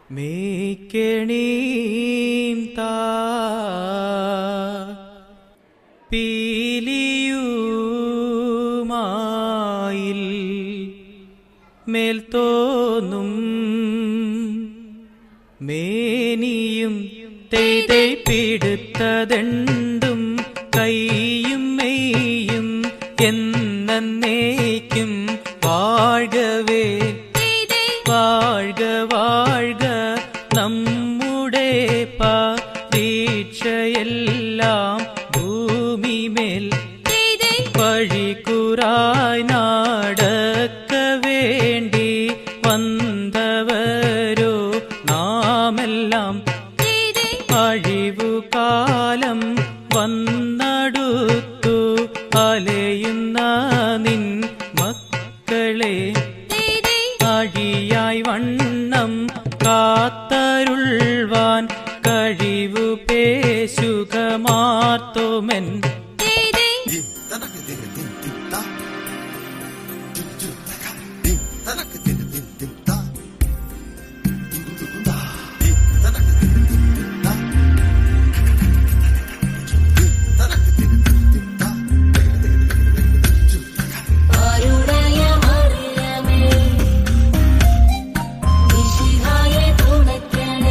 മേക്കെണീം താ പീലിയുമായിൽ മേൽത്തോന്നും മേനിയും തെയ്തൈ പിടുത്തതെണ്ടും കൈയും മെയ്യും എന്നേക്കും വാഴവേ വാഴ്ക വാഴ്ക നമ്മുടെ പരീക്ഷയെല്ലാം ഭൂമിമേൽ വഴിക്കുറായി നടക്ക വേണ്ടി വന്നവരോ നാമെല്ലാം അഴിവുകാലം വന്നടുത്തു അലയുന്ന നിൻ മക്കളെ അഴിയായി വണ്ണം കാത്തരുൾവാൻ കഴിവു പേശുക മാർത്തോമൻ ആരുടയ മറിയമേ വിശിഹായെ തുണയ്ക്കണേ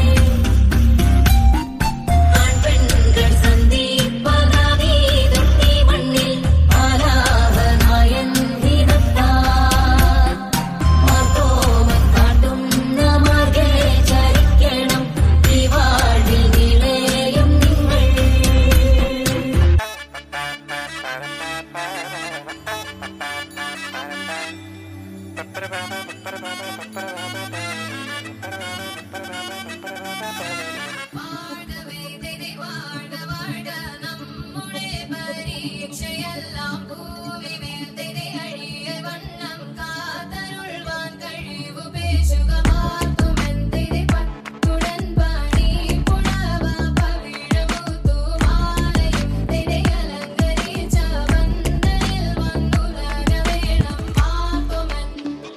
ആൺപെൺകൾ സന്ധിപ്പതാകി തൊട്ടി മണ്ണിൽ ആലാപനായൻ ഹിതത്താൽ മാർത്തോമൻ കാട്ടുന്ന മാർഗേ ചരിക്കണം ഈ വാഴ്വിൽ നിളയും നിങ്ങൾ വാഴവേദനെ വാഴ വാഴ നമ്മുടെ പരീക്ഷയെല്ലാം ഭൂമിമേൽ തിരെ അഴിയ വണ്ണം കാതരുൾവാൻ കഴിവു പേശുക മാർത്തുമെന്തിരെ പട്ടുടൻ പണി പുഴവ പവിഴമുത്തു മാലയും തിരെ അലങ്കരിച്ച വന്ദനിൽ വന്നുലക വേണം മാർത്തുമൻ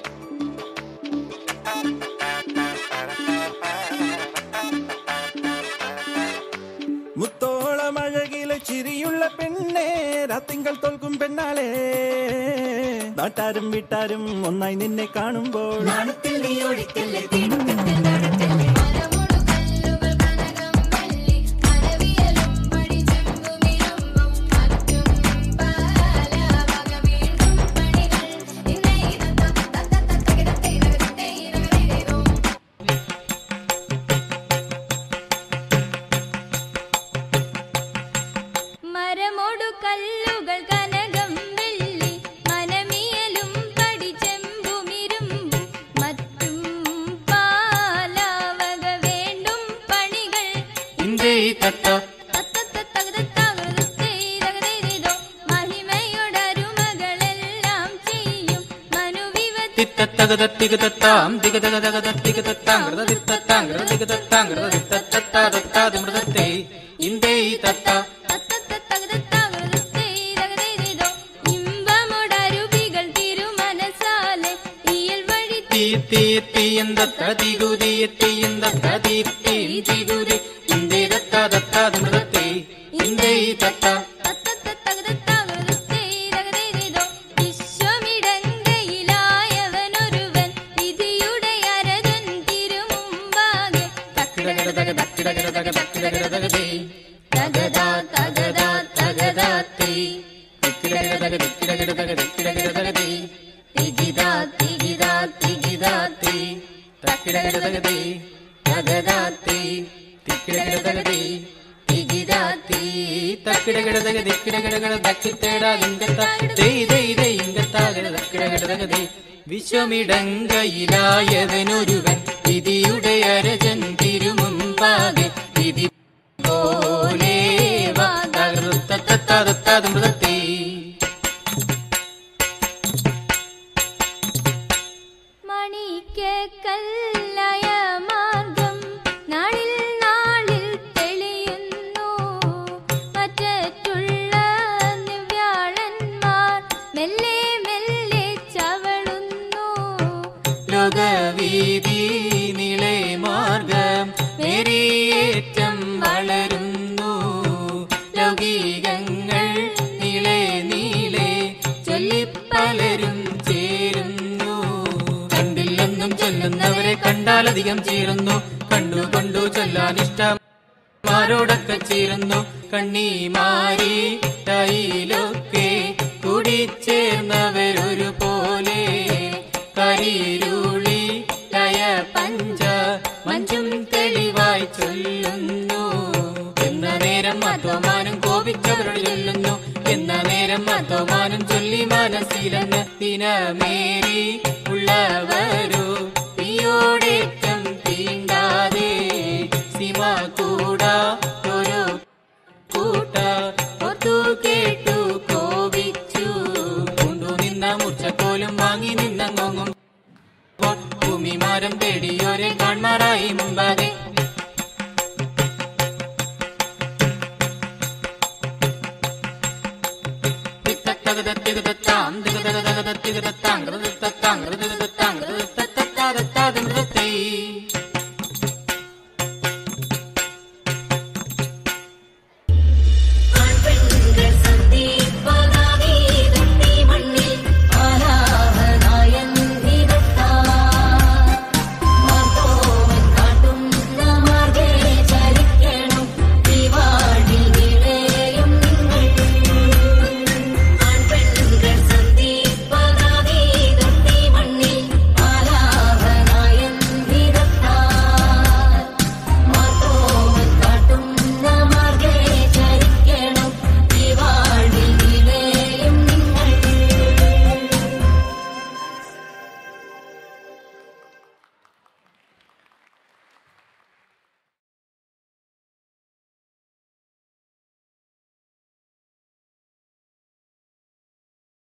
മുത്തോളമഴകിലെ ചിരിയുള്ള പെണ്ണേ രാത്തിങ്കൾ തോൽക്കും പെണ്ണാളെ നാട്ടാരും വീട്ടാരും ഒന്നായി നിന്നെ കാണുമ്പോൾ നാണത്തിൽ നീ ഒഴിക്കല്ലേ തിടുക്കത്തിൽ നടക്കല്ലേ മരമൊടു കല്ലുകൾ കനകം വെള്ളി മരവിയലും പടിച്ചെമ്പും ഇരുമ്പും മറ്റും പല വക വീണ്ടും പണികൾ ഇന്നേ തത്ത തത്ത തത്തകിടത്തേ രകത്തേ രകതേരോ മരമൊടു കല്ലുകൾ കനകം വെള്ളി മനമിയലും പടിച്ചെമ്പുമിരുമ്പും മറ്റും പാലാവക വേണ്ടും പണികൾ ഇന്ത്യേ തത്ത തത്തത്തത്തകതത്താകൃതത്തേതകതേതോ മഹിമയോടരുമകളെല്ലാം ചെയ്യും മനുവിവത്തി തിത്തത്തകതത്തികതത്താം തികതകതകതത്തികതത്താം കൃതതിത്തത്താം കൃതതികതത്താം കൃതതിത്തത്തത്താതത്താതിമൃതത്തെ ഇന്ത്യേ തത്ത തത്തത്തത്തകതത്താകൃതത്തേതകതേതോ ഇമ്പമോടരുവികൾ തിരുമനസാലെ ഇയൽ വഴി തീ തീ തീയന്തത്ത തികുതിയെത്തിയന്തത്ത തീർത്തിയും തികുതി ഇന്ത്യേ ദത്ത ദത്താതിമൃതത്തെ ഇന്ത്യേ തത്ത തത്തത്തത്തകതത്താകൃതത്തേതകതേതോ വിശ്വമിടങ്കയിലായവനൊരുവൻ വിധിയുടെ അരജൻ തിരുമുമ്പാകെ തക്കിടകിടതക തക്കിടകിടതക തക്കിടകിടതകതേ തകതാ തകതാ തകതാ തേ തിക്കിടകിടതക തിക്കിടകിടതക തിക്കിടകിടതകതേ തികിതാ തികിതാ തികിതാ തേ തക്കിടകിടതകതേ തകതാത്തേ തിക്കിടകിടതകതേ തികിതാത്തേ തക്കിടകിടതക തിക്കിടകിടകട തക്കിത്തേടാ ഇങ്കത്ത ദേ ദേ ദേ ഇങ്കത്താകട തക്കിടകിടതകതേ വിശ്വമിടങ്കയിലായവനൊരുവൻ വിധിയുടെ അരജൻ തിരുമുമ്പാകെ വിധി പോലെ മൃതത്തെ മണിക്ക് കല്ലയ മാർഗം നാളിൽ നാളിൽ തെളിയുന്നു മറ്റുള്ള നിവ്യാളന്മാർ മെല്ലെ മെല്ലെ ചവളുന്നു ലോകവീതി നിളെ മാർഗ എന്നും ചൊല്ലുന്നവരെ കണ്ടാൽ അധികം ചീറുന്നു കണ്ടു കൊണ്ടു ചൊല്ലാൻ ഇഷ്ടം മാരോടൊക്കെ ചേരുന്നു കണ്ണീമാരി ടൈലൊക്കെ കൂടിച്ചേർന്നവരൊരു പോലെ കരിരുളി ലയ പഞ്ച മഞ്ചും തെളിവായി ചൊല്ലുന്നു എന്ന നേരം മത്വമാനം കോപിച്ചവരോട് ചൊല്ലുന്നു എന്ന നേരം മത്വമാനം ചൊല്ലി മനസ്സിലെന്ന് ദിനമേറി ഉള്ളവരോ തീയോടേറ്റം തീണ്ടാതെ സിമ കൂടാ ഒരു കൂട്ട ഒത്തു കേട്ടു കോപിച്ചു കൊണ്ടു നിന്ന മുച്ചക്കോലും വാങ്ങി നിന്നങ്ങോങ്ങും ഭൂമിമാരം തേടിയോരെ കാൺമാറായി മുമ്പാകെ തിത്തത്തകതത്തികതത്താം തികതകതകതത്തികതത്താം കൃതത്തത്താം കൃതത്തത്താം കൃത